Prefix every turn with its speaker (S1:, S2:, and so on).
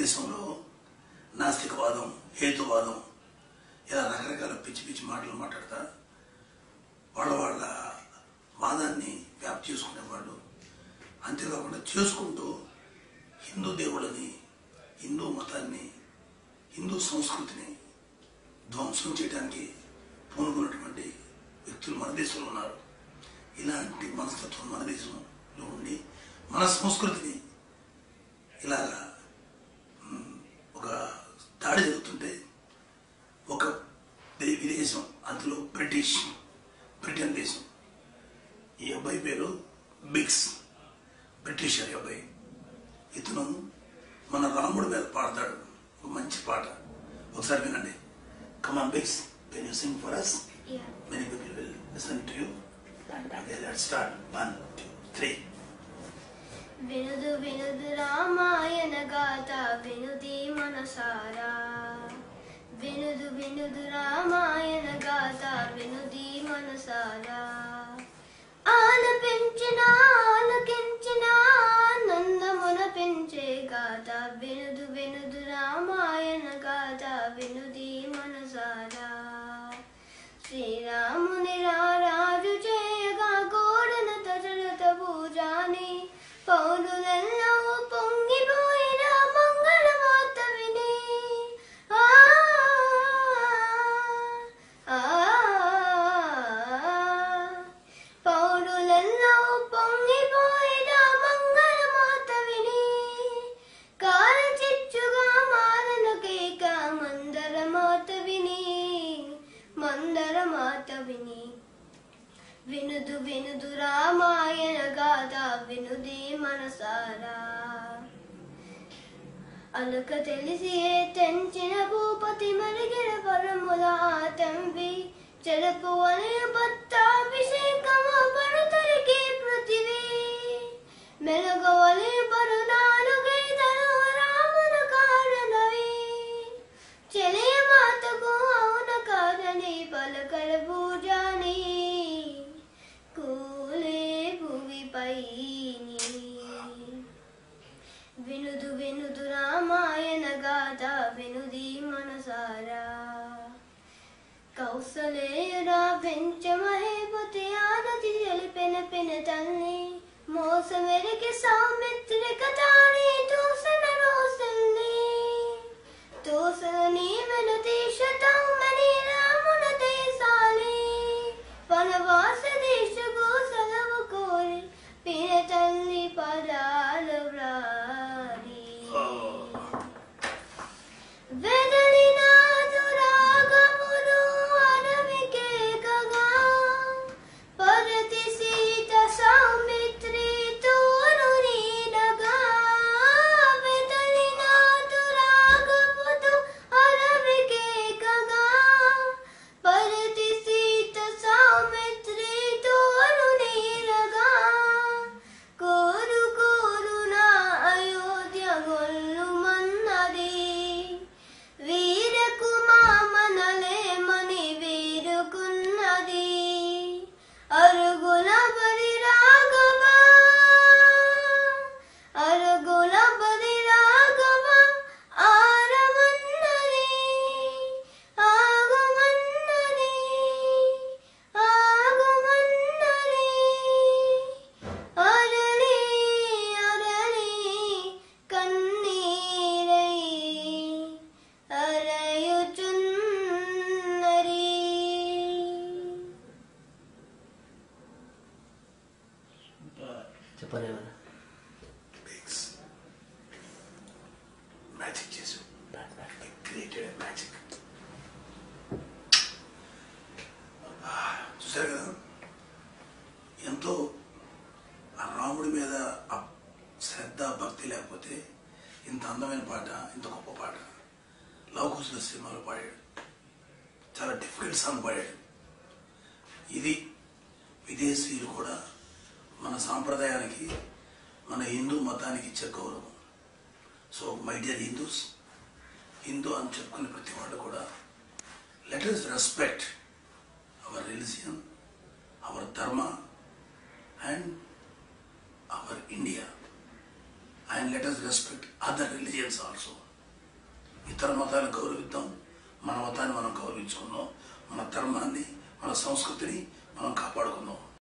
S1: భారతదేశంలో నాస్తికవాదం హేతువాదం ఇలా రకరకాల పిచ్చి పిచ్చి మాటలు మాట్లాడతా వాళ్ళ వాళ్ళ వాదాన్ని వ్యాప్తి చేసుకునేవాళ్ళు అంతేకాకుండా చేసుకుంటూ హిందూ దేవుళ్ళని హిందూ మతాన్ని హిందూ సంస్కృతిని ధ్వంసం చేయడానికి పూనుకున్నటువంటి వ్యక్తులు మన దేశంలో ఉన్నారు ఇలాంటి మనస్తత్వం మన దేశంలో ఉండి మన సంస్కృతిని ఇలాగా మ్, ఒక దాడి జరుగుతుంటే ఒక దే- విదేశం అందులో బ్రిటిష్ బ్రిటన్ దేశం ఈ అబ్బాయి పేరు బిగ్స్ బ్రిటిషర్ ఈ అబ్బాయి ఇతను మన రాముడి మీద పాడతాడు ఒక మంచి పాట ఒకసారి వినండి కమాన్ బిగ్స్ can you sing for us
S2: Yeah.
S1: Many people will listen to you okay let's start one two three
S2: వినుదు వినుదు రామాయణ గాథ వినుది మనసారా వినుదు వినుదు రామాయణ గాథ వినుది మనసారా ఆలపించిన ఆలకించిన ఆనందమున పెంచే గాథ వినుదు వినుదు రామాయణ గాథ వినుది మనసారా శ్రీరాముని రారాజు చేయగా గోడన దశరథ భూజాని పౌరులెల్లో పొంగిపోయిన మంగళ వార్త విని ఆ, ఆ, పౌరులెల్లో పొంగిపోయిన మంగళ వార్త విని కాలచిచ్చుగా మారను కేక మందర మాత విని మందర మాత విని వినుదు వినుదు రామాయణ గాథ వినుది మనసారా అలక తెలిసి తెంచిన భూపతి మరిగిన పరముల తంబి చెరపు అని పట్టాభిషేకము పడతరికి పృథివీ మెలగవలి పరునాలు గీతలు రామున కారణవి చెలియ మాతకు అవున కాదని పలకల పూజాని కూలే భూమిపై వినుదు వినుదు రామాయణ గాథ వినుది మనసారా కౌసలేయురా పెంచ మహేపతి ఆనతి తెలిపిన పిన తల్లి మోసమెరికి సౌమిత్రిక తాళి తూసన రోసల్ని తూసన నీ వెనుతి శతమని రామున దేశాలి వనవాస దేశకు సెలవు కోరి పిన తల్లి పదాల వ్రారి వెదలినాదు రాగములు అడవికేకగా పరతి సీత సౌమిత్రి తోరు నీడగా వెదలినాదు రాగములు అడవికేకగా పరతి సీత సౌమిత్రి తోరు నీడగా కోరు కోరు నా అయోధ్య గొల్లు మన్నది వీరకు మామనలేమని వీరుకున్నది అరుగుల బలి రాఘవ అరుగుల బలి రాఘవ ఆరమన్నది ఆగుమన్నది ఆగుమన్నది అరలి అరలి కన్నీరై అరయుచున్నరి
S3: చెప్పండి ఏమన్నా
S1: బిగ్స్ మ్యాజిక్ చేసావు క్రియేటెడ్ మ్యాజిక్ చూసారు కదా ఎంతో ఆ రాముడి మీద ఆ శ్రద్ధ భక్తి లేకపోతే ఇంత అందమైన పాట ఇంత గొప్ప పాట లవకుశల సినిమాలో పాడాడు చాలా డిఫికల్ట్ సాంగ్ పాడాడు ఇది విదేశీయులు కూడా మన సాంప్రదాయానికి మన హిందూ మతానికి ఇచ్చే గౌరవం so my dear Hindus Hindu అని చెప్పుకునే ప్రతి వాళ్ళు కూడా let us respect our religion our dharma and our India and let us respect other religions also ఇతర మతాలను గౌరవిద్దాం మన మతాన్ని మనం గౌరవించుకుందాం మన ధర్మాన్ని మన సంస్కృతిని మనం కాపాడుకుందాం